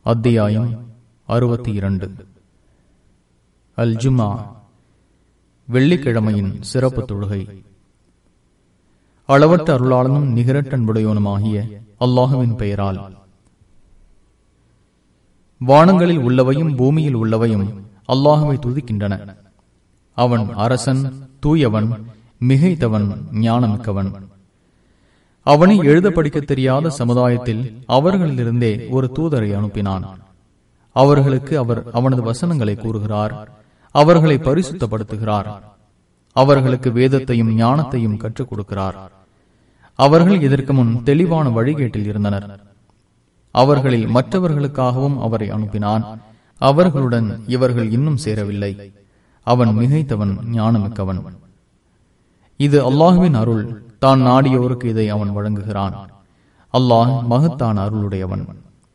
அத்தியாயம் அறுபத்தி இரண்டு அல் ஜும்மா வெள்ளிக்கிழமையின் சிறப்பு தொழுகை அளவற்ற அருளாளனும் நிகரட்டன்புடையோனுமாகிய அல்லாஹுவின் பெயரால் வானங்களில் உள்ளவையும் பூமியில் உள்ளவையும் அல்லாஹுவை துதிக்கின்றன அவன் அரசன் தூயவன் மிகைத்தவன் ஞானமிக்கவன் அவனை எழுத படிக்க தெரியாத சமுதாயத்தில் அவர்களிலிருந்தே ஒரு தூதரை அனுப்பினான் அவர்களுக்கு அவர் அவனது வசனங்களை கூறுகிறார் அவர்களை பரிசுத்தப்படுத்துகிறார் அவர்களுக்கு வேதத்தையும் ஞானத்தையும் கற்றுக் கொடுக்கிறார் அவர்கள் இதற்கு முன் தெளிவான வழிகேட்டில் இருந்தனர் அவர்களில் மற்றவர்களுக்காகவும் அவரை அனுப்பினான் அவர்களுடன் இவர்கள் இன்னும் சேரவில்லை அவன் மிகைத்தவன் ஞானமிக்கவன் இது அல்லாஹுவின் அருள் தான் நாடியோருக்கு இதை அவன் வழங்குகிறான் அல்லாஹ் மகத்தான் அருளுடையவன்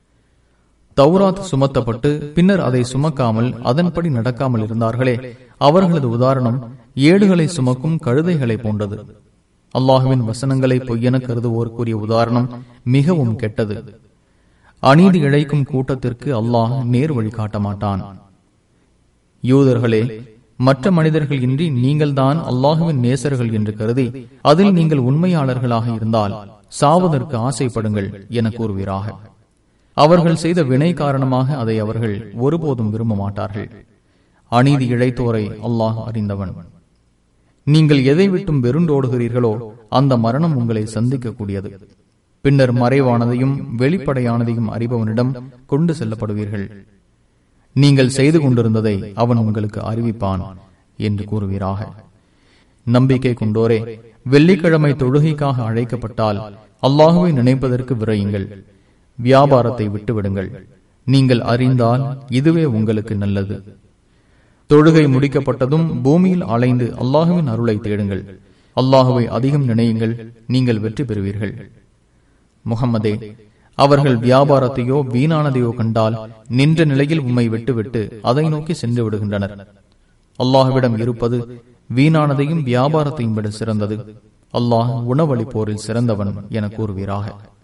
தௌராத் சுமத்தப்பட்டு பின்னர் அதை சுமக்காமல் அதன்படி நடக்காமல் இருந்தார்களே அவர்களது உதாரணம் ஏடுகளை சுமக்கும் கழுதைகளை போன்றது அல்லாஹுவின் வசனங்களை பொய்யென கருதுவோர் கூறிய உதாரணம் மிகவும் கெட்டது அநீதி இழைக்கும் கூட்டத்திற்கு அல்லாஹ் நேர் வழி காட்ட மாட்டான் யூதர்களே மற்ற மனிதர்கள் இன்றி நீங்கள்தான் அல்லாஹுவின் நேசர்கள் என்று கருதி அதில் நீங்கள் உண்மையாளர்களாக இருந்தால் சாவதற்கு ஆசைப்படுங்கள் என கூறுவீராக அவர்கள் செய்த வினை காரணமாக அதை அவர்கள் ஒருபோதும் விரும்ப மாட்டார்கள் அநீதி இழைத்தோரை அல்லாஹ் அறிந்தவன் நீங்கள் எதை விட்டும் வெருண்டோடுகிறீர்களோ அந்த மரணம் உங்களை சந்திக்கக்கூடியது பின்னர் மறைவானதையும் வெளிப்படையானதையும் அறிபவனிடம் கொண்டு செல்லப்படுவீர்கள் நீங்கள் செய்து கொண்டிருந்ததை அவன் உங்களுக்கு அறிவிப்பான் என்று கூறுவீராக நம்பிக்கை கொண்டோரே வெள்ளிக்கிழமை தொழுகைக்காக அழைக்கப்பட்டால் அல்லாஹுவை நினைப்பதற்கு விரையுங்கள் வியாபாரத்தை விட்டுவிடுங்கள் நீங்கள் அறிந்தால் இதுவே உங்களுக்கு நல்லது தொழுகை முடிக்கப்பட்டதும் பூமியில் அலைந்து அல்லாஹுவின் அருளை தேடுங்கள் அல்லாஹுவை அதிகம் நினையுங்கள் நீங்கள் வெற்றி பெறுவீர்கள் முகமதே அவர்கள் வியாபாரத்தையோ வீணானதையோ கண்டால் நின்ற நிலையில் உம்மை விட்டுவிட்டு அதை நோக்கி சென்று விடுகின்றனர் அல்லாஹுவிடம் இருப்பது வீணானதையும் வியாபாரத்தையும் விட சிறந்தது அல்லாஹ் உணவளிப்போரில் சிறந்தவன் என கூறுவீராக